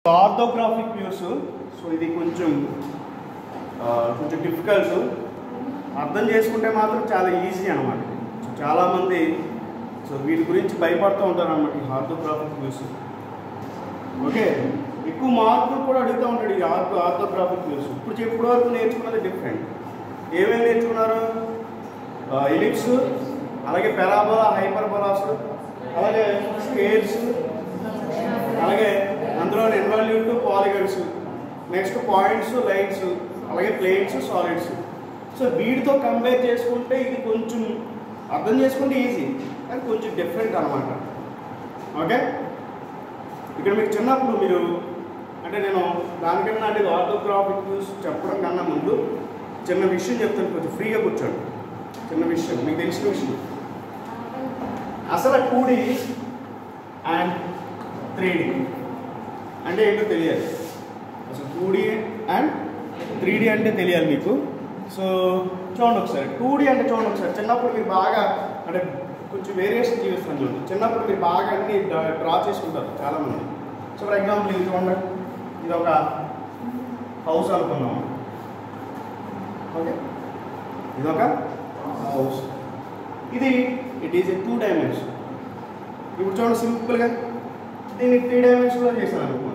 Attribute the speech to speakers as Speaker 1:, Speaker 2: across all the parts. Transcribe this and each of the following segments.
Speaker 1: Orthographic views so ఇది కొంచెం ఆ, కొంచెం డిఫికల్ట్ అర్థం చేసుకుంటే మాత్రం చాలా ఈజీ అనమాట చాలామంది సో వీటి గురించి భయపడుతూ ఉంటారు అనమాట ఈ ఆర్థోగ్రాఫిక్ వ్యూస్ ఓకే ఎక్కువ మార్కులు కూడా అడుగుతూ ఉంటాడు ఈ ఆర్థో ఆర్థోగ్రాఫిక్ వ్యూస్ ఇప్పుడు ఇప్పటి వరకు నేర్చుకున్నది డిఫరెంట్ ఏమేమి నేర్చుకున్నారు ఎలిప్స్ అలాగే పెరాబోలా హైపర్బోలాస్ అలాగే స్కేల్స్ అలాగే అందులో involute polygons next points lines అలాగే ప్లేట్స్ సాలిడ్స్ సో వీటితో కంపేర్ చేసుకుంటే ఇది కొంచెం అర్థం చేసుకుంటే ఈజీ కానీ కొంచెం డిఫరెంట్ అనమాట ఓకే ఇక్కడ మీకు చిన్నప్పుడు మీరు అంటే నేను దానికన్నా అంటే ఆర్థోగ్రాఫిక్ వ్యూస్ చెప్పడం కన్నా ముందు చిన్న విషయం చెప్తాను కొంచెం ఫ్రీగా కూర్చోండి చిన్న విషయం మీకు తెలిసిన విషయం అసలు two D and three D అంటే ఏంటో తెలియాలి అసలు two D and three D అంటే తెలియాలి మీకు సో చూడండి ఒకసారి టూ డీ అంటే చూడండి ఒకసారి చిన్నప్పుడు మీరు బాగా అంటే కొంచెం వేరియేషన్ జీవిస్తాను చూడండి చిన్నప్పుడు మీరు బాగా అన్ని డ్రా చేసుకుంటారు చాలామంది సో ఫర్ ఎగ్జాంపుల్ ఇది చూడండి ఇది ఒక హౌస్ అనుకున్నాం ఓకే ఇది ఒక హౌస్ ఇది it is a two dimension ఇప్పుడు చూడండి సింపుల్గా దీన్ని త్రీ డైమెన్షన్లో చేశాను అనుకోండి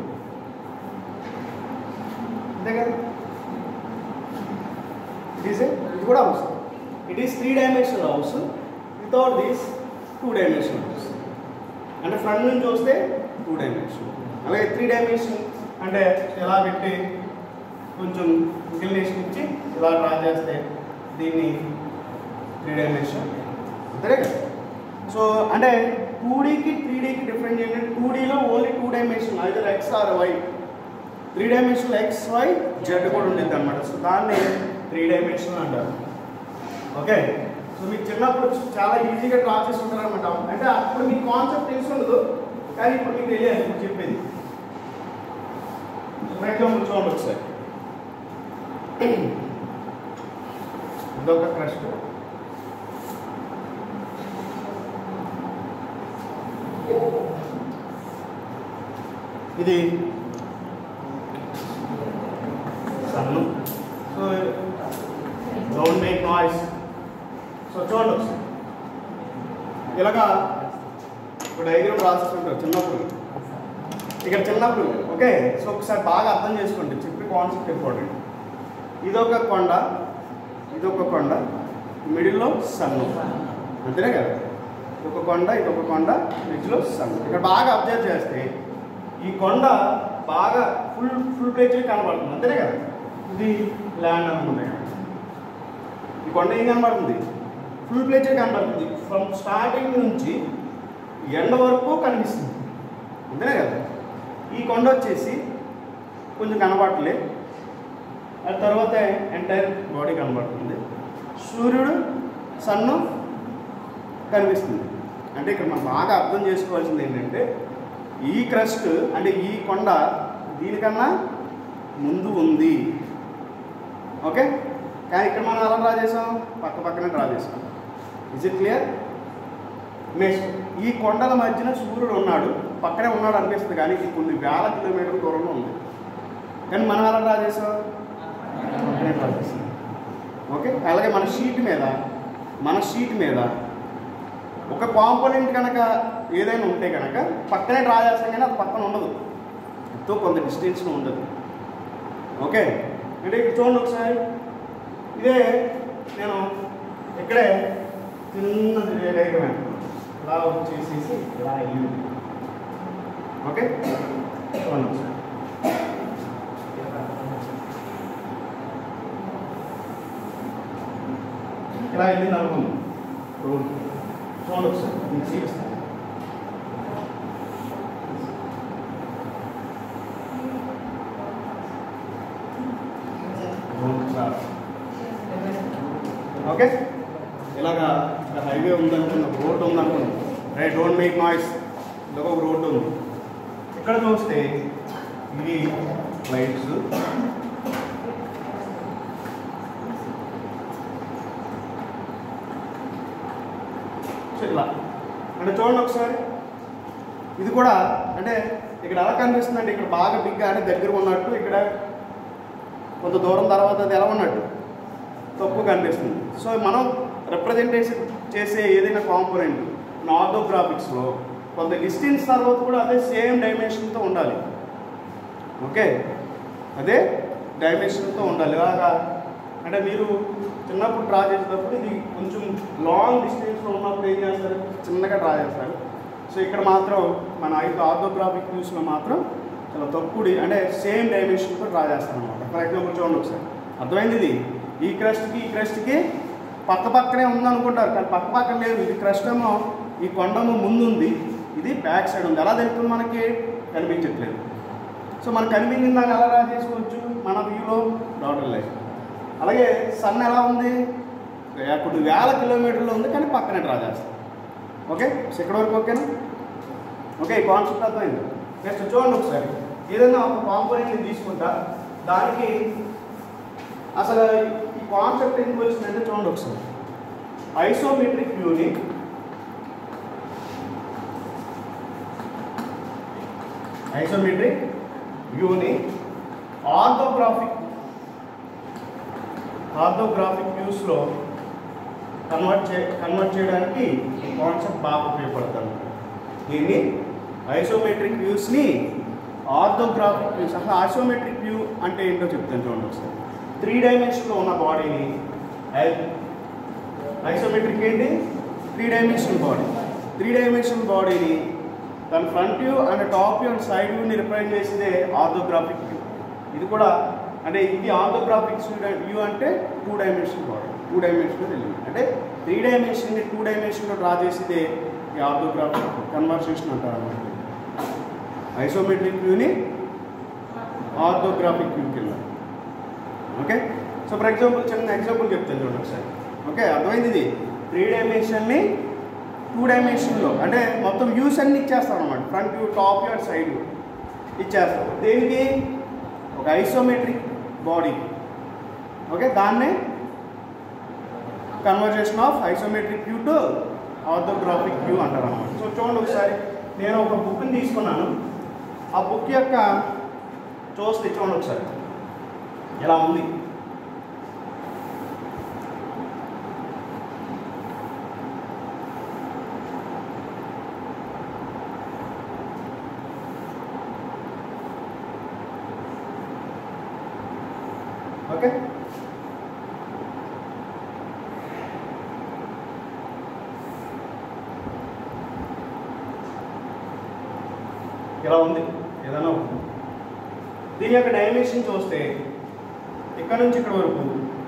Speaker 1: అంతే కదా ఇట్ ఈస్ ఇది కూడా house it is three dimensional house without this two dimensional house అంటే ఫ్రంట్ నుంచి వస్తే టూ డైమెన్షన్ అలాగే త్రీ డైమెన్షన్ అంటే ఎలా పెట్టి కొంచెం ఇంక్లినేషన్ ఇచ్చి ఇలా డ్రా చేస్తే దీన్ని త్రీ డైమెన్షన్ అంతే కదా సో అంటే టూ డీకి త్రీ డీకి డిఫరెంట్ ఏంటంటే టూ డీలో ఓన్లీ టూ డైమెన్షన్ అయితే X or Y three dimensional X Y Z కూడా ఉండేది అనమాట సో దాన్ని త్రీ డైమెన్షన్ అంటారు ఓకే సో మీకు చిన్నప్పుడు చాలా ఈజీగా డ్రా చేసుకుంటారు అనమాట అంటే అప్పుడు మీకు కాన్సెప్ట్ తెలిసి ఉండదు కానీ ఇప్పుడు మీకు తెలియాలి ఇప్పుడు చెప్పేది ఫర్ ఎగ్జాంపుల్ చూడండి ఒకసారి ఇదొక క్రస్ట్ ఇది sun so don't make noise so చూడండి ఒకసారి ఇలాగా ఒక డయాగ్రామ్ రాసుకుంటారు చిన్నప్పుడు ఇక్కడ చిన్నప్పుడు ఓకే సో ఒకసారి బాగా అర్థం చేసుకోండి చెప్పి కాన్సెప్ట్ ఇంపార్టెంట్ ఇదొక కొండ ఇదొక కొండ మిడిల్లో సన్ను అంతేనే కదా ఇదొక కొండ ఇదొక కొండ మిడిల్లో సన్ను ఇక్కడ బాగా అబ్జర్వ్ చేస్తే ఈ కొండ బాగా ఫుల్ ఫుల్ ప్లేజ్ కనబడుతుంది అంతేనే కదా ఇది ల్యాండ్ అనుకుంటే ఈ కొండ ఏం కనబడుతుంది ఫుల్ ప్లేజ్ కనబడుతుంది ఫ్రమ్ స్టార్టింగ్ నుంచి ఎండ వరకు కనిపిస్తుంది అంతేనే కదా ఈ కొండ వచ్చేసి కొంచెం కనబడట్లే ఆ తర్వాత ఎంటైర్ బాడీ కనబడుతుంది సూర్యుడు సన్ను కనిపిస్తుంది అంటే ఇక్కడ మనం బాగా అర్థం చేసుకోవాల్సింది ఏంటంటే ఈ క్రస్ట్ అంటే ఈ కొండ దీనికన్నా ముందు ఉంది ఓకే కానీ ఇక్కడ మనం ఎలా డ్రా చేసాం పక్క పక్కనే డ్రా చేసాం ఇజ్ ఇట్ క్లియర్ నెక్స్ట్ ఈ కొండల మధ్యన సూర్యుడు ఉన్నాడు పక్కనే ఉన్నాడు అనిపిస్తుంది కానీ ఇది కొన్ని వేల కిలోమీటర్ల దూరంలో ఉంది కానీ మనం ఎలా డ్రా చేసాం పక్కనే డ్రా చేసాం ఓకే అలాగే మన షీట్ మీద మన షీట్ మీద ఒక కాంపోనెంట్ కనుక ఏదైనా ఉంటే కనుక పక్కనే డ్రా చేస్తాం కానీ అది పక్కన ఉండదు ఎంతో కొంత డిస్టెన్స్ ఉండదు ఓకే అంటే ఇక్కడ చూడండి ఒకసారి ఇదే నేను ఇక్కడే చిన్నది డయాగ్రామ్ ఇలా వచ్చేసేసి ఇలా వెళ్ళింది ఓకే చూడండి ఒకసారి ఇలా వెళ్ళింది అనుకుందాం రోడ్ చూడండి ఒకసారి మీకు చూపిస్తాను ఓకే ఇలాగా ఇక్కడ హైవే ఉందనుకున్నాం రోడ్ ఉందనుకున్నాం రైట్ డోంట్ మేక్ నాయిస్ ఇలాగ ఒక రోడ్డు ఉంది ఇక్కడ చూస్తే ఇది లైట్స్ సో ఇలా అంటే చూడండి ఒకసారి ఇది కూడా అంటే ఇక్కడ ఎలా కనిపిస్తుందంటే ఇక్కడ బాగా బిగ్గా అంటే దగ్గర ఉన్నట్టు ఇక్కడ కొంత దూరం తర్వాత అది ఎలా ఉన్నట్టు తక్కువ కనిపిస్తుంది సో మనం రిప్రజెంటేషన్ చేసే ఏదైనా కాంపోనెంట్ ఆర్థోగ్రాఫిక్స్లో కొంత డిస్టెన్స్ తర్వాత కూడా అదే సేమ్ డైమెన్షన్తో ఉండాలి ఓకే అదే డైమెన్షన్తో ఉండాలి ఇలాగా అంటే మీరు చిన్నప్పుడు డ్రా చేసేటప్పుడు ఇది కొంచెం లాంగ్ డిస్టెన్స్లో ఉన్నప్పుడు ఏం చేస్తారు చిన్నగా డ్రా చేస్తారు సో ఇక్కడ మాత్రం మన ఐదు ఆర్థోగ్రాఫిక్ వ్యూస్లో మాత్రం చాలా తక్కువ డి- అంటే సేమ్ డైమెన్షన్తో డ్రా చేస్తాం అనమాట ఫర్ ఎగ్జాంపుల్ చూడండి ఒకసారి అర్థమైంది ఇది ఈ క్రస్ట్కి ఈ క్రస్ట్కి పక్క పక్కనే ఉందనుకుంటారు కానీ పక్క పక్కన లేదు ఇది క్రస్ట్ ఏమో ఈ కొండము ముందు ఉంది ఇది బ్యాక్ సైడ్ ఉంది ఎలా తెలుస్తుంది మనకి కనిపించట్లేదు సో మనకు కనిపించిన దాన్ని ఎలా డ్రా చేసుకోవచ్చు మన వ్యూలో డాటర్ లైన్ అలాగే సన్ ఎలా ఉంది అప్పుడు వేల కిలోమీటర్లు ఉంది కానీ పక్కనే డ్రా చేస్తాం ఓకే సో ఇక్కడ వరకు ఓకేనా ఓకే ఈ కాన్సెప్ట్ అర్థమైంది నెక్స్ట్ చూడండి ఒకసారి ఏదైనా ఒక కాంపోనెంట్ని తీసుకుంటా దానికి అసలు ఈ కాన్సెప్ట్ ఎందుకు వచ్చిందంటే చూడండి ఒకసారి ఐసోమెట్రిక్ వ్యూని ఐసోమెట్రిక్ వ్యూని ఆర్థోగ్రాఫిక్ ఆర్థోగ్రాఫిక్ వ్యూస్లో కన్వర్ట్ చే కన్వర్ట్ చేయడానికి ఈ కాన్సెప్ట్ బాగా ఉపయోగపడుతుంది దీన్ని ఐసోమెట్రిక్ వ్యూస్ని ఆర్థోగ్రాఫిక్ వ్యూస్ అసలు ఐసోమెట్రిక్ వ్యూ అంటే ఏంటో చెప్తాను చూడండి ఒకసారి త్రీ డైమెన్షన్లో ఉన్న బాడీని ఐసోమెట్రిక్ ఏంటి three dimensional body three dimensional బాడీని దాని front view and top view and side వ్యూని రిప్రజెంట్ చేసేదే ఆర్థోగ్రాఫిక్ వ్యూ ఇది కూడా అంటే ఇది ఆర్థోగ్రాఫిక్ వ్యూ అంటే two dimensional body two dimensional element అంటే త్రీ డైమెన్షన్ని టూ డైమెన్షన్లో డ్రా చేసేదే ఈ ఆర్థోగ్రాఫిక్ కన్వర్సేషన్ అంటారు అన్నమాట ఐసోమెట్రిక్ వ్యూని ఆర్థోగ్రాఫిక్ వ్యూకి వెళ్ళాలి ఓకే సో ఫర్ ఎగ్జాంపుల్ చిన్న ఎగ్జాంపుల్ చెప్తాను చూడండి ఒకసారి ఓకే అర్థమైంది ఇది త్రీ డైమెన్షన్ని టూ డైమెన్షన్లో అంటే మొత్తం వ్యూస్ అన్ని ఇచ్చేస్తాం అనమాట front view top view and side view ఇచ్చేస్తాం దేనికి ఒక ఐసోమెట్రిక్ బాడీ ఓకే దాన్నే conversation of isometric view to orthographic view అంటారు అనమాట సో చూడండి ఒకసారి నేను ఒక బుక్ని తీసుకున్నాను ఆ బుక్ యొక్క చూస్తే చూడండి ఒకసారి ఇలా ఉంది ఓకే ఇలా ఉంది ఏదైనా ఒకటి. దీని యొక్క డైమెన్షన్ చూస్తే ఇక్కడ నుంచి ఇక్కడ వరకు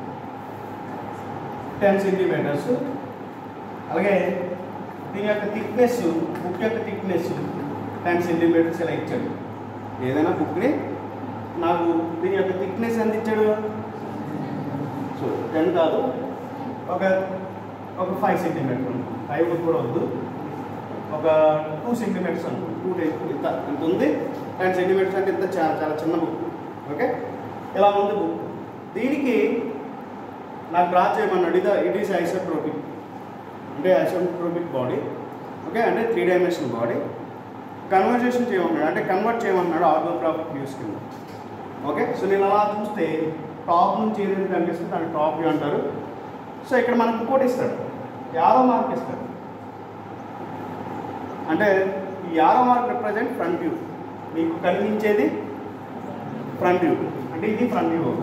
Speaker 1: టెన్ సెంటీమీటర్స్ అలాగే దీని యొక్క థిక్నెస్ బుక్ యొక్క థిక్నెస్ టెన్ సెంటీమీటర్స్ ఇలా ఇచ్చాడు ఏదైనా బుక్ని నాకు దీని యొక్క థిక్నెస్ ఎంత ఇచ్చాడు సో టెన్ కాదు ఒక ఒక ఫైవ్ సెంటీమీటర్ ఫైవ్ కూడా వద్దు ఒక టూ సెంటీమీటర్స్ అనుకోండి టూ ఇంత ఇంత ఉంది టెన్ సెంటీమీటర్స్ అంటే ఇంత చాలా చాలా చిన్న బుక్ ఓకే ఇలా ఉంది బుక్ దీనికి నాకు డ్రా చేయమన్నాడు ఇది ఇట్ ఈస్ ఐసోట్రోపిక్ అంటే ఐసోట్రోపిక్ బాడీ ఓకే అంటే త్రీ డైమెన్షనల్ బాడీ కన్వర్జేషన్ చేయమన్నాడు అంటే కన్వర్ట్ చేయమన్నాడు ఆర్థోగ్రాఫిక్ వ్యూస్ కింద ఓకే సో నేను అలా చూస్తే టాప్ నుంచి ఏదైతే కనిపిస్తుంది దాన్ని టాప్ వ్యూ అంటారు సో ఇక్కడ మనకు ఇంకోటి ఇస్తాడు యారో మార్క్ ఇస్తాడు అంటే ఈ arrow mark represent front view మీకు కనిపించేది ఫ్రంట్ వ్యూ అంటే ఇది ఫ్రంట్ వ్యూ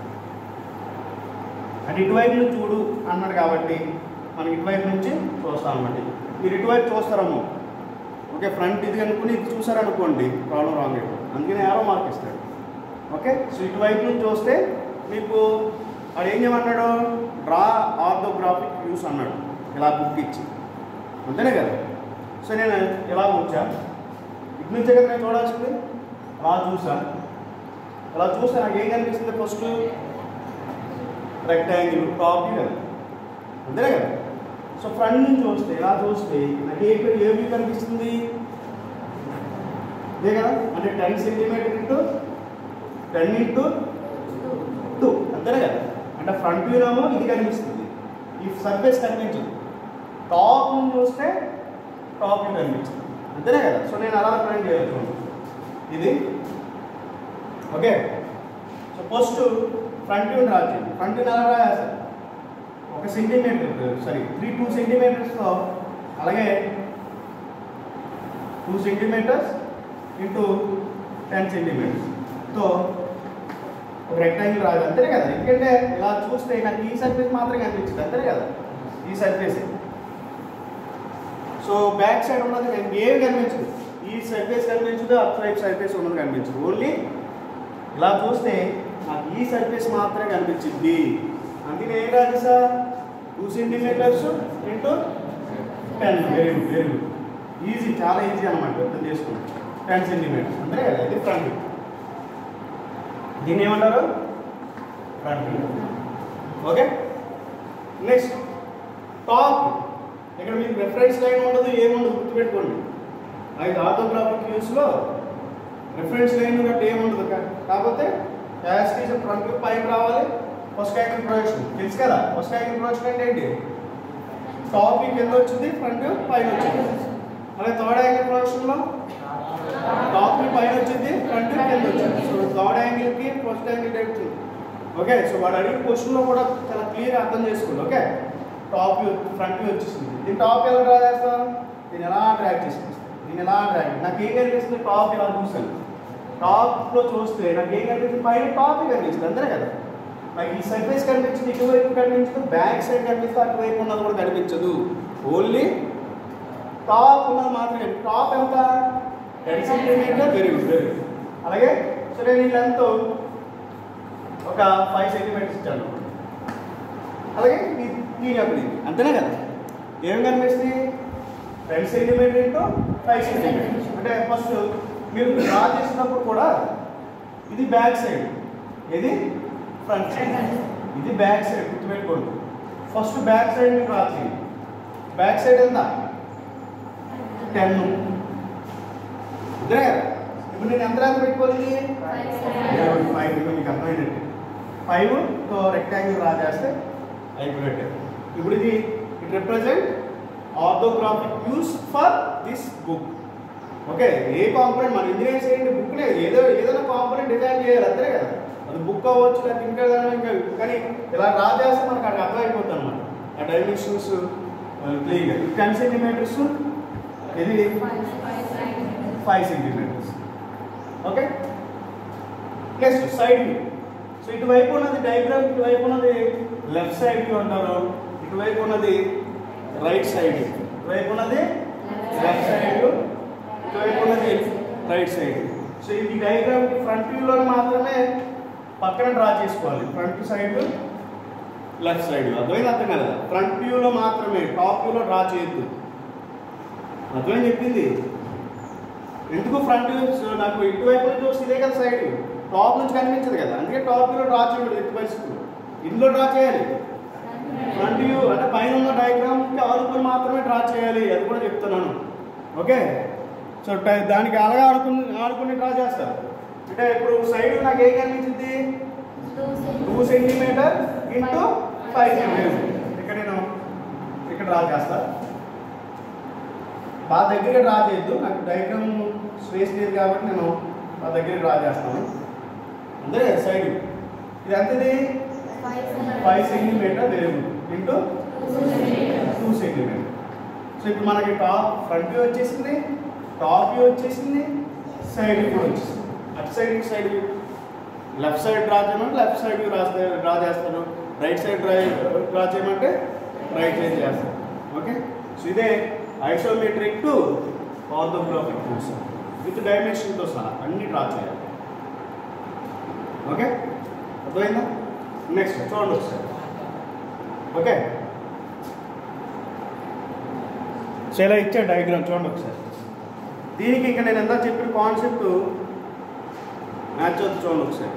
Speaker 1: అంటే ఇటువైపు నుంచి చూడు అన్నాడు కాబట్టి మనం ఇటువైపు నుంచి చూస్తాం అన్నమాట మీరు ఇటువైపు చూస్తారేమో ఓకే ఫ్రంట్ ఇది అనుకుని ఇది చూసారనుకోండి ప్రాబ్లం రాంగ్ అయిపోతుంది అందుకని యారో మార్క్ ఇస్తాడు ఓకే సో ఇటువైపు నుంచి చూస్తే మీకు వాడు ఏం చేయమన్నాడు డ్రా ఆర్థోగ్రాఫిక్ వ్యూస్ అన్నాడు ఇలా బుక్ ఇచ్చి అంతేనే కదా సో నేను ఇలా వచ్చా ఇటు నుంచే కదా నేను చూడాల్సింది అలా చూసా అలా చూస్తే నాకు ఏం కనిపిస్తుంది ఫస్ట్ రెక్టాంగిల్ టాప్ వ్యూ కదా అంతేనే కదా సో ఫ్రంట్ నుంచి చూస్తే ఇలా చూస్తే నాకు ఏ ఏ వ్యూ కనిపిస్తుంది ఇదే కదా అంటే ten centimetre into ten into two అంతేనే కదా అంటే ఫ్రంట్ వ్యూ ఏమో ఇది కనిపిస్తుంది ఈ సర్ఫేస్ కనిపించదు టాప్ నుంచి చూస్తే టాప్ వ్యూ కనిపించదు అంతేనే కదా సో నేను అలా రిప్రజెంట్ చేయొచ్చు ఇది okay so first front view draw చేయండి ఫ్రంట్ వ్యూ ఎలా రాయాలి ఒక సెంటీమీటర్ సారీ త్రీ టూ సెంటీమీటర్స్తో అలాగే టూ సెంటీమీటర్స్ ఇంటూ టెన్ సెంటీమీటర్స్తో ఒక రెక్టాంగిల్ రాదు అంతే కదా ఎందుకంటే ఇలా చూస్తే నాకు ఈ సర్ఫేస్ మాత్రం కనిపించింది అంతే కదా ఈ సర్ఫేస్ సో బ్యాక్ సైడ్ ఉన్నది నాకు ఏమి కనిపించదు ఈ సర్ఫేస్ కనిపించదు అటు వైపు సర్ఫేస్ ఉన్నది కనిపించదు ఓన్లీ ఇలా చూస్తే నాకు ఈ సర్ఫేస్ మాత్రమే కనిపించింది అందుకే ఏం కాదు sir two centimetres into ten very good very good easy చాలా ఈజీ అనమాట అర్థం చేసుకోండి టెన్ సెంటీమీటర్స్ అంటే ఇది ఫ్రంట్ దీన్ని ఏమంటారు ఫ్రంట్ ఓకే నెక్స్ట్ టాప్ ఇక్కడ మీకు రెఫరెన్స్ లైన్ ఉండదు ఏముండదు గుర్తుపెట్టుకోండి అయితే ఆర్థోగ్రాఫిక్ వ్యూస్లో రిఫరెన్స్ లైన్ గట్రా ఏముండదు కా- కాకపోతే యాస్టీస్ ఫ్రంట్ పైకి రావాలి ఫస్ట్ యాంగిల్ ప్రొజెక్షన్ తెలుసు కదా ఫస్ట్ యాంగిల్ ప్రొజెక్షన్ అంటే ఏంటి టాప్ కింద వచ్చింది ఫ్రంట్ పైన వచ్చింది అలాగే థర్డ్ యాంగిల్ ప్రొజెక్షన్లో టాప్ పైన వచ్చింది ఫ్రంట్ కింద వచ్చింది సో థర్డ్ యాంగిల్కి first angle direct okay so వాడు అడిగిన క్వశ్చన్లో కూడా చాలా క్లియర్ అర్థం చేసుకోండి okay top view front view వచ్చేసింది దీని టాప్ ఎలా డ్రా చేస్తాం దీన్ని ఎలా డ్రాగ్ చేసుకొస్తాం దీన్ని ఎలా డ్రాగ్ నాకు ఏం కనిపిస్తుంది టాప్ ఇలా చూసాను టాప్లో చూస్తే నాకు ఏం కనిపిస్తుంది పైన టాప్ కనిపిస్తుంది అంతే కదా నాకు ఈ సర్ఫేస్ కనిపించింది ఇటువైపు కనిపించదు బ్యాక్ సైడ్ కనిపిస్తే అటువైపు ఉన్నది కూడా కనిపించదు ఓన్లీ టాప్ ఉన్నది మాత్రమే టాప్ ఎంత ten centimetre very good very good అలాగే సో నేను ఈ లెంత్ ఒక ఫైవ్ సెంటీమీటర్స్ ఇచ్చాను అలాగే ఈ- ఈ యొక్క ఇది అంతేనే కదా ఏం కనిపిస్తుంది ten centimetre into five centimetres అంటే ఫస్ట్ మీరు డ్రా చేసినప్పుడు కూడా ఇది బ్యాక్ సైడ్ ఇది ఫ్రంట్ సైడ్ ఇది బ్యాక్ సైడ్ గుర్తుపెట్టుకోండి ఫస్ట్ బ్యాక్ సైడ్ మీరు డ్రా చేయండి బ్యాక్ సైడ్ ఎంత టెన్ ఇద్దరే కదా ఇప్పుడు నేను ఎంత ర్యాంక్ పెట్టుకోవాలి ఫైవ్ ఇప్పుడు మీకు అర్థమైనట్టు ఫైవ్ తో రెక్టాంగిల్ డ్రా చేస్తే అయిపోయినట్టే ఇప్పుడు ఇది it represent orthographic use for this book okay a component మన ఇంజనీరింగ్ చేయండి బుక్ లేదు ఏదో ఏదైనా కాంపొనెంట్ డిజైన్ చేయాలి అంతే కదా అది బుక్ అవ్వచ్చు లేదా ఇంకా ఏదైనా ఇంకా కానీ ఇలా డ్రా చేస్తే మనకు అక్కడ అర్థమైపోతుంది అనమాట ఆ డైమెన్షన్స్ క్లియర్గా టెన్ సెంటీమీటర్స్ ఇది five centimetres okay next side view so ఇటువైపు ఉన్నది డయాగ్రామ్ ఇటువైపు ఉన్నది లెఫ్ట్ సైడ్ వ్యూ అంటారు ఇటువైపు ఉన్నది రైట్ సైడ్ వ్యూ ఇటువైపు ఉన్నది లెఫ్ట్ సైడ్ వ్యూ ఇటువైపు ఉన్నది రైట్ సైడ్ సో ఈ డయాగ్రామ్ ఫ్రంట్ వ్యూలో మాత్రమే పక్కన డ్రా చేసుకోవాలి ఫ్రంట్ సైడ్ లెఫ్ట్ సైడ్ అర్థమైంది అర్థం కదా ఫ్రంట్ వ్యూలో మాత్రమే టాప్ వ్యూలో డ్రా చేయొద్దు అర్థమైంది చెప్పింది ఎందుకు ఫ్రంట్ నాకు ఇటువైపు నుంచి వస్తే ఇదే కదా సైడ్ టాప్ నుంచి కనిపించదు కదా అందుకే టాప్ వ్యూలో డ్రా చేయకూడదు ఎట్టి పరిస్థితులు ఇందులో డ్రా చేయాలి ఫ్రంట్ వ్యూ అంటే పైన ఉన్న డయాగ్రామ్కి ఆనుకుని మాత్రమే డ్రా చేయాలి అది కూడా చెప్తున్నాను ఓకే సో టై- దానికి అలాగే ఆడుకుని ఆడుకుని డ్రా చేస్తారు అంటే ఇప్పుడు సైడ్ నాకు ఏం కనిపించింది two centimetre into five centimetre ఇక్కడ నేను ఇక్కడ డ్రా చేస్తా బాగా దగ్గరగా డ్రా చేయొద్దు నాకు డయాగ్రామ్ స్పేస్ లేదు కాబట్టి నేను మా దగ్గర డ్రా చేస్తాను అంతే సైడ్ ఇది ఎంతది five centimetre variable into two centimetre so ఇప్పుడు మనకి టాప్ ఫ్రంట్ వ్యూ వచ్చేసింది టాప్ వ్యూ వచ్చేసింది సైడ్ వ్యూ కూడా వచ్చేసింది అటు సైడ్ ఇటు side view left side draw చేయమంటే లెఫ్ట్ సైడ్ వ్యూ రాస్తే డ్రా చేస్తాను రైట్ సైడ్ డ్రా డ్రా చేయమంటే రైట్ సైడ్ చేస్తాను ఓకే సో ఇదే isometric to orthographic tools with డైమెన్షన్తో సహా అన్ని డ్రా చేయాలి ఓకే అర్థమైందా నెక్స్ట్ చూడండి ఒకసారి ఓకే సో ఇలా ఇచ్చే డయాగ్రామ్ చూడండి ఒకసారి దీనికి ఇంకా నేను ఎంత చెప్పిన కాన్సెప్ట్ మ్యాచ్ అవుతుంది చూడండి ఒకసారి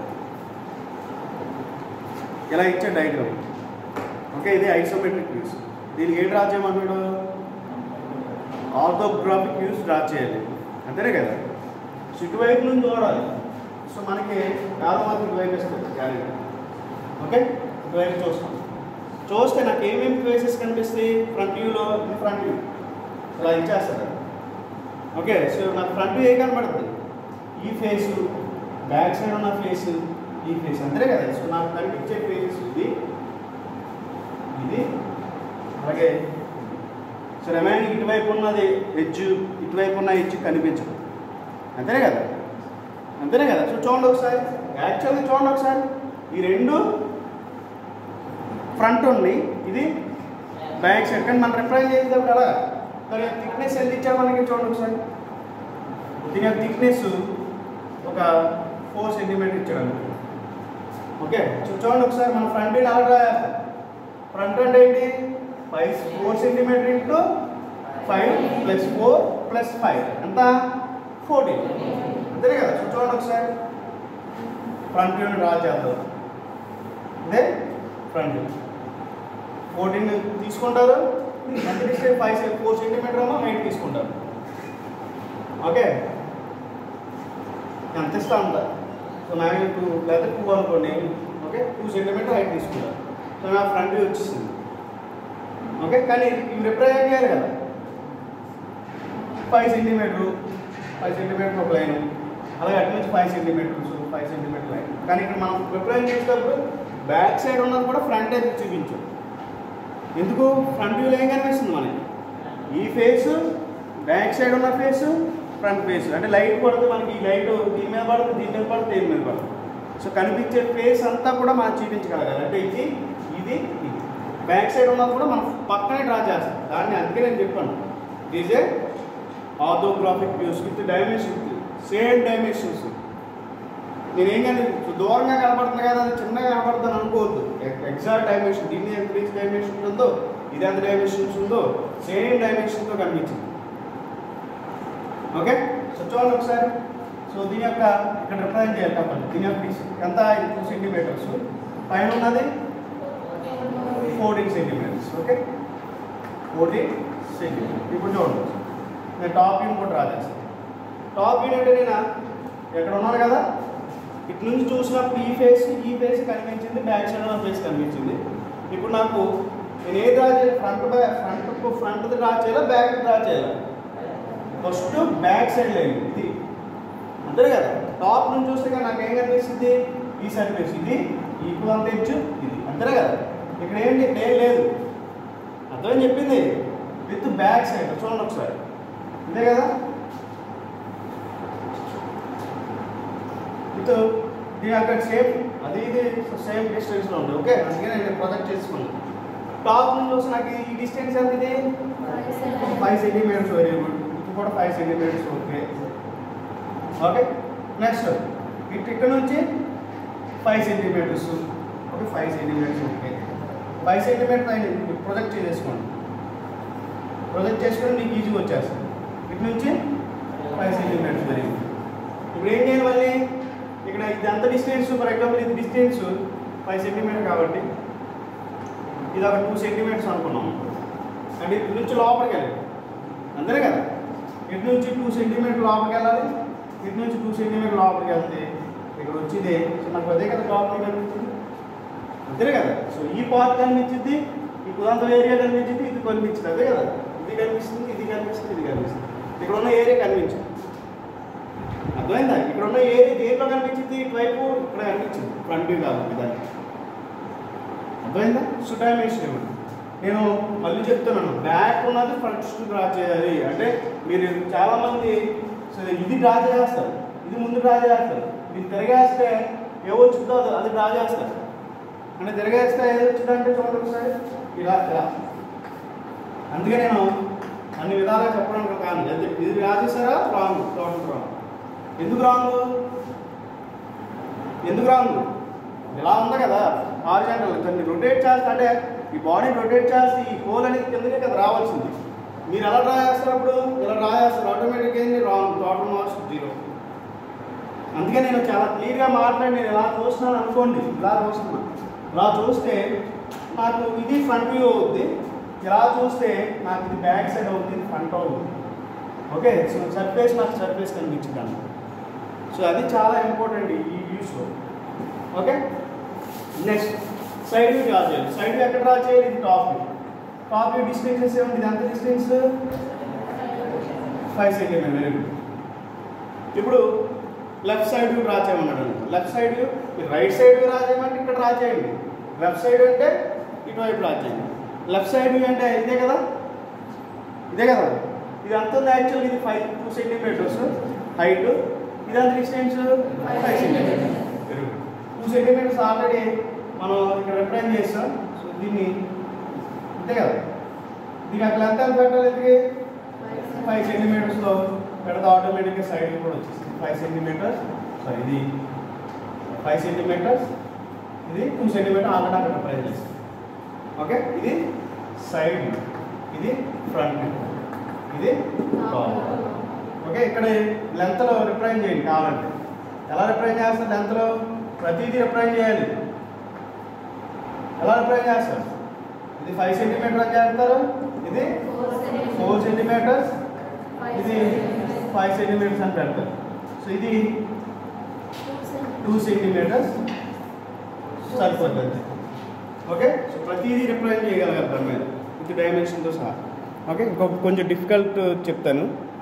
Speaker 1: ఇలా ఇచ్చే డయాగ్రామ్ ఓకే ఇది ఐసోమెట్రిక్ వ్యూస్ దీనికి ఏం డ్రా చేయమన్నాడు ఆర్థోగ్రాఫిక్ వ్యూస్ డ్రా చేయాలి అంతేనే కదా సో ఇటువైపు నుంచి చూడాలి సో మనకి యాదో మాత్రం ఇటువైపు ఇస్తుంది గ్యారెంటీ ఓకే ఇటువైపు చూస్తాం చూస్తే నాకు ఏమేమి ప్లేసెస్ కనిపిస్తాయి ఫ్రంట్ వ్యూలో ఇది ఫ్రంట్ వ్యూ ఇలా ఇచ్చేస్తారు ఓకే సో నాకు ఫ్రంట్ వ్యూ ఏ కనబడుతుంది ఈ ఫేస్ బ్యాక్ సైడ్ ఉన్న ఫేస్ ఈ ఫేస్ అంతే కదా సో నాకు కనిపించే ఫేస్ ఇది ఇది అలాగే సో రిమైనింగ్ ఇటువైపు ఉన్నది ఎడ్జ్ ఇటువైపు ఉన్న ఎడ్జ్ కనిపించదు అంతేనే కదా అంతేనే కదా సో చూడండి ఒకసారి యాక్చువల్గా చూడండి ఒకసారి ఈ రెండు ఫ్రంట్ ఉంది ఇది బ్యాక్ సైడ్ కానీ మనం రిప్రజెంట్ చేసేటప్పుడు అలా మరి థిక్నెస్ ఎంత ఇచ్చారు మనకి చూడండి ఒకసారి దీని యొక్క థిక్నెస్ ఒక ఫోర్ సెంటీమీటర్ ఇచ్చాడు అనుకో. ఓకే చూ- చూడండి ఒకసారి మన ఫ్రంట్ ఎండ్ అలా రాయాలి ఫ్రంట్ ఎండ్ ఏంటి five four centimetre into five plus four plus five ఎంత ఫోర్టీన్ అంతేనే కదా సో చూడండి ఒకసారి ఫ్రంట్ ఎండ్ డ్రా చేద్దాం ఇదే ఫ్రంట్ ఫోర్టీన్ తీసుకుంటారు ఎంత డిస్టెన్స్ ఫైవ్ ఫోర్ సెంటీమీటర్ ఏమో హైట్ తీసుకుంటారు ఓకే ఎంత ఇస్తా అంత సో నాకు టూ లేదా టూ అనుకోండి ఓకే టూ సెంటీమీటర్ హైట్ తీసుకుంటారు సో నా ఫ్రంట్ వ్యూ వచ్చేసింది ఓకే కానీ ఇవి రిప్రజెంట్ చేయాలి కదా ఫైవ్ సెంటీమీటర్ ఫైవ్ సెంటీమీటర్ ఒక లైన్ అలాగే అటు నుంచి five centimetres five centimetre line కానీ ఇక్కడ మనం రిప్రజెంట్ చేసేటప్పుడు బ్యాక్ సైడ్ ఉన్నది కూడా ఫ్రంట్ అయితే చూపించు ఎందుకు ఫ్రంట్ వ్యూలో ఏం కనిపిస్తుంది మనకి ఈ ఫేస్ బ్యాక్ సైడ్ ఉన్న ఫేస్ ఫ్రంట్ ఫేస్ అంటే లైట్ పడుతుంది మనకి ఈ లైట్ దీని మీద పడుతుంది దీని మీద పడుతుంది దీని మీద పడుతుంది సో కనిపించే ఫేస్ అంతా కూడా మనం చూపించగలగాలి అంటే ఇది ఇది ఇది బ్యాక్ సైడ్ ఉన్నది కూడా మనం పక్కనే డ్రా చేస్తాం దాన్ని అందుకే నేను చెప్పాను these a orthographic views with dimension same dimensions నేనేం కానీ దూరంగా కనపడుతుంది కదా అది చిన్నగా కనపడుతుంది అనుకోవద్దు ఎగ్జాక్ట్ డైమెన్షన్ దీన్ని ఎంత రీచ్ డైమెన్షన్ ఉందో ఇది ఎంత డైమెన్షన్స్ ఉందో సేమ్ డైమెన్షన్తో కనిపించింది ఓకే సో చూడండి ఒకసారి సో దీని యొక్క ఇక్కడ రిప్రజెంట్ చేయాలి కాబట్టి దీని యొక్క dis- ఎంత టూ సెంటీమీటర్స్ పైన ఉన్నది fourteen centimetres okay fourteen centimetre ఇప్పుడు చూడండి నేను టాప్ వ్యూ కూడా డ్రా చేస్తాను టాప్ వ్యూ అంటే నేను ఎక్కడ ఉన్నాను కదా ఇటు నుంచి చూసినప్పుడు ఈ ఫేస్ ఈ ఫేస్ కనిపించింది బ్యాక్ సైడ్ ఉన్న ఫేస్ కనిపించింది ఇప్పుడు నాకు నేను ఏ డ్రా చేయాలి front back front front draw చేయాలా బ్యాక్ డ్రా చేయాలా ఫస్ట్ బ్యాక్ సైడ్ లైన్ ఇది అంతే కదా టాప్ నుంచి చూస్తే కానీ నాకు ఏం కనిపిస్తుంది ఈ సైడ్ ఫేస్ ఇది ఈక్వల్ అంత ఎడ్జ్ ఇది అంతే కదా ఇక్కడ ఏంటి ఇక్కడ ఏం లేదు అర్థం చెప్పింది విత్ బ్యాక్ సైడ్ చూడండి ఒకసారి అంతే కదా విత్ దీని అక్కడ సేమ్ అది ఇది సేమ్ డిస్టెన్స్లో ఉంది ఓకే అందుకే నేను ప్రొజెక్ట్ చేసుకున్నాను టాప్ నుంచి చూస్తే నాకు ఈ డిస్టెన్స్ ఎంత ఇది ఫైవ్ సెంటీమీటర్స్ వెరీ గుడ్ ఇది కూడా five centimetres okay okay next ఇటు ఇక్కడ నుంచి five centimetres okay five centimetres okay five centimetre పైన ప్రొజెక్ట్ చేసుకోండి ప్రొజెక్ట్ చేసుకొని మీకు ఈజీగా వచ్చేస్తుంది ఇటు నుంచి ఫైవ్ సెంటీమీటర్స్ వెరీ గుడ్ ఇప్పుడు ఏం చేయాలి మళ్ళీ ఇక్కడ ఇది ఎంత డిస్టెన్స్ ఫర్ ఎగ్జాంపుల్ ఇది డిస్టెన్స్ ఫైవ్ సెంటీమీటర్ కాబట్టి ఇది ఒక టూ సెంటీమీటర్స్ అనుకున్నాం అంటే ఇటు నుంచి లోపలికి వెళ్ళాలి అంతే కదా ఇటు నుంచి టూ సెంటీమీటర్ లోపలికి వెళ్ళాలి ఇటు నుంచి టూ సెంటీమీటర్ లోపలికి వెళ్తే ఇక్కడ వచ్చింది సో నాకు అదే కదా లోపలికి కనిపించింది అంతే కదా సో ఈ పార్ట్ కనిపించింది ఈ కుదంత ఏరియా కనిపించింది ఇది కనిపించింది అదే కదా ఇది కనిపిస్తుంది ఇది కనిపిస్తుంది ఇది కనిపిస్తుంది ఇక్కడ ఉన్న ఏరియా కనిపించింది అర్థమైందా ఇక్కడ ఉన్న ఏరియా దేంట్లో కనిపించింది ఇటువైపు ఇక్కడ కనిపించింది ఫ్రంట్ వ్యూ కాబట్టి దానికి అర్థమైందా సో డైమెన్షన్ ఇవ్వండి నేను మళ్ళీ చెప్తున్నాను బ్యాక్ ఉన్నది ఫస్ట్ డ్రా చేయాలి అంటే మీరు చాలామంది సో ఇది డ్రా చేస్తారు ఇది ముందు డ్రా చేస్తారు ఇది తిరగేస్తే ఏ వచ్చిందో అది- అది డ్రా చేస్తారు అంటే తిరగేస్తే ఏది వచ్చిందంటే చూడండి ఒకసారి ఇలా ఇలా అందుకే నేను అన్ని విధాలుగా చెప్పడానికి కాదు ఎంత ఇది డ్రా చేశారా రాంగ్ టోటల్ రాంగ్ ఎందుకు రాంగ్ ఎందుకు రాంగ్ ఇలా ఉంది కదా హారిజాంటల్ దాన్ని రొటేట్ చేస్తా అంటే ఈ బాడీ రొటేట్ చేసి ఈ హోల్ అనేది కిందకే కదా రావాల్సింది మీరు ఎలా డ్రా చేస్తారు అప్పుడు ఇలా డ్రా చేస్తారు ఆటోమేటిక్ ఏంది రాంగ్ టోటల్ మార్క్స్ జీరో అందుకే నేను చాలా క్లియర్గా మాట్లాడి నేను ఇలా చూస్తున్నాను అనుకోండి ఇలా చూస్తున్నాను ఇలా చూస్తే నాకు ఇది ఫ్రంట్ వ్యూ అవుద్ది ఇలా చూస్తే నాకు ఇది బ్యాక్ సైడ్ అవుతుంది ఇది ఫ్రంట్ అవుతుంది ఓకే సో సర్ఫేస్ నాకు సర్ఫేస్ కనిపించింది అన్నమాట సో అది చాలా ఇంపార్టెంట్ ఈ వ్యూస్లో okay next side view draw చేయాలి సైడ్ వ్యూ ఎక్కడ డ్రా చేయాలి ఇది top view top view distances ఏముంది ఇది ఎంత distance five centimetre very good ఇప్పుడు లెఫ్ట్ సైడ్ డ్రా చేయమన్నాడు లెఫ్ట్ సైడ్ మీరు రైట్ సైడ్ డ్రా చేయమంటే ఇక్కడ డ్రా చేయండి లెఫ్ట్ సైడ్ అంటే ఇటువైపు డ్రా చేయండి లెఫ్ట్ సైడ్ అంటే ఇదే కదా ఇదే కదా ఇది అంత ఉంది యాక్చువల్ ఇది ఫైవ్ టూ సెంటీమీటర్స్ హైట్ ఇది అంత distance five centimetres two centimetres already మనం ఇక్కడ రిప్రజెంట్ చేస్తాం సో దీన్ని అంతే కదా దీనికి అట్లా ఎంత ఎంత పెట్టాలి ఇది ఫైవ్ సెంటీమీటర్స్లో పెడితే ఆటోమేటిక్గా సైడ్ కూడా వచ్చేస్తుంది ఫైవ్ సెంటీమీటర్స్ సారీ ఇది ఫైవ్ సెంటీమీటర్స్ ఇది టూ సెంటీమీటర్ ఆల్రెడీ అక్కడ రిప్రజెంట్ చేస్తాం ఓకే ఇది సైడ్ ఇది ఫ్రంట్ ఇది టాప్ ఓకే ఇక్కడ లెంత్లో రిప్రజెంట్ చేయండి కావాలంటే ఎలా రిప్రజెంట్ చేస్తారు లెంత్లో ప్రతిదీ రిప్రజెంట్ చేయాలి ఎలా రిప్రజెంట్ చేస్తారు ఇది ఫైవ్ సెంటీమీటర్ అని చేస్తారు ఇది ఫోర్ సెంటీమీటర్స్ ఇది ఫైవ్ సెంటీమీటర్స్ అని పెడతారు సో ఇది టూ సెంటీమీటర్స్ సరిపోతుంది ఓకే సో ప్రతిదీ రిప్రజెంట్ చేయగలగాలి దాని మీద విత్ డైమెన్షన్తో సహా ఓకే ఇంకొక కొంచెం డిఫికల్ట్ చెప్తాను